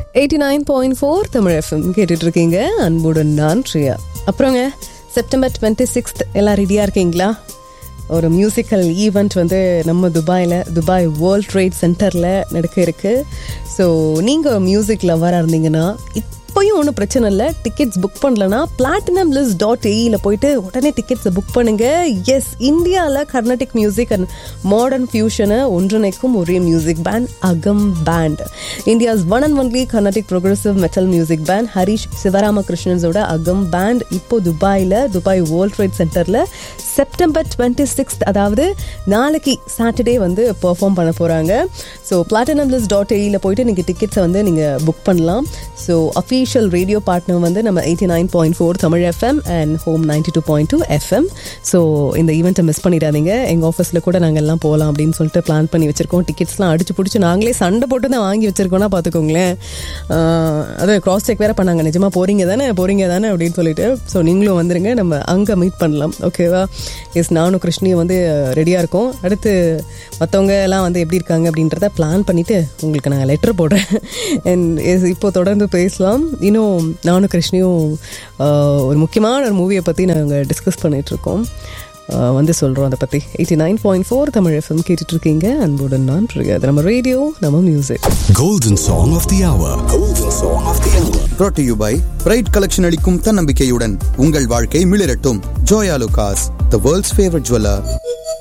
Eighty nine point four Tamil FM கேட்டுட்டு இருக்கீங்க அன்புடன் நான் ப்ரியா அப்புறங்க செப்டம்பர் டுவெண்ட்டி சிக்ஸ்த் எல்லாம் ரெடியாக இருக்கீங்களா ஒரு மியூசிக்கல் ஈவெண்ட் வந்து நம்ம துபாயில் துபாய் வேர்ல்ட் ட்ரேட் சென்டரில் நடக்க இருக்கு ஸோ நீங்கள் மியூசிக் லவராக இருந்தீங்கன்னா இப்போயும் ஒன்றும் பிரச்சனை இல்லை டிக்கெட்ஸ் புக் பண்ணலன்னா பிளாட்டினம் லிஸ்ட் டாட் ஏஇயில் போயிட்டு உடனே டிக்கெட்ஸை புக் பண்ணுங்க எஸ் இந்தியாவில் கர்நாடிக் மியூசிக் அண்ட் மாடர்ன் ஃபியூஷனை ஒன்றிணைக்கும் ஒரே music band Agam band India's one and only Carnatic progressive metal music band Harish சிவராமகிருஷ்ணன்ஸோட அகம் பேண்ட் இப்போ துபாயில் துபாய் வேர்ல்ட் ட்ரேட் சென்டரில் செப்டம்பர் டுவெண்ட்டி சிக்ஸ்த் அதாவது நாளைக்கு சாட்டர்டே வந்து பெர்ஃபார்ம் பண்ண போகிறாங்க ஸோ பிளாட்டினம் லிஸ்ட் டாட் ஏயில் போயிட்டு நீங்கள் டிக்கெட்ஸை வந்து நீங்கள் புக் பண்ணலாம் ஸோ அஃபீஷியல் ரேடியோ பார்ட்னர் வந்து நம்ம eighty nine point four Tamil FM and home ninety two point two FM so இந்த ஈவெண்ட்டை மிஸ் பண்ணிடாதீங்க எங்கள் ஆஃபீஸில் கூட நாங்கள் எல்லாம் போகலாம் அப்படின்னு சொல்லிட்டு பிளான் பண்ணி வச்சுருக்கோம் டிக்கெட்ஸ்லாம் அடிச்சு பிடிச்சி நாங்களே சண்டை போட்டு தான் வாங்கி வச்சுருக்கோம்னா பார்த்துக்கோங்களேன் ஆஹ், அது கிராஸ் செக் வேறு பண்ணாங்க நிஜமாக போகிறீங்க தானே போகிறீங்க தானே அப்படின்னு சொல்லிட்டு ஸோ நீங்களும் வந்துருங்க நம்ம அங்கே மீட் பண்ணலாம் ஓகேவா எஸ் நானும் கிருஷ்ணியும் வந்து ரெடியாக இருக்கோம் அடுத்து மற்றவங்க எல்லாம் வந்து எப்படி இருக்காங்க அப்படின்றத பிளான் பண்ணிவிட்டு உங்களுக்கு நான் லெட்டர் போடுறேன் அண்ட் இப்போ தொடர்ந்து பேசலாம் இன்னும் நானும் கிருஷ்ணியும் ஆஹ், ஒரு முக்கியமான ஒரு மூவியை பற்றி நாங்கள் டிஸ்கஸ் பண்ணிகிட்ருக்கோம் வந்து சொல்கிறோம் அதை பற்றி eighty nine point four Tamil FM கேட்டுட்ருக்கீங்க அன்புடன் நான் பிரியா. அது நம்ம ரேடியோ நம்ம music Golden Song of the Hour. Golden Song of the Hour. brought to you by Pride collection அளிக்கும் தன்னம்பிக்கையுடன் உங்கள் வாழ்க்கை மிளிரட்டும் Joyalukkas the world's favourite jeweller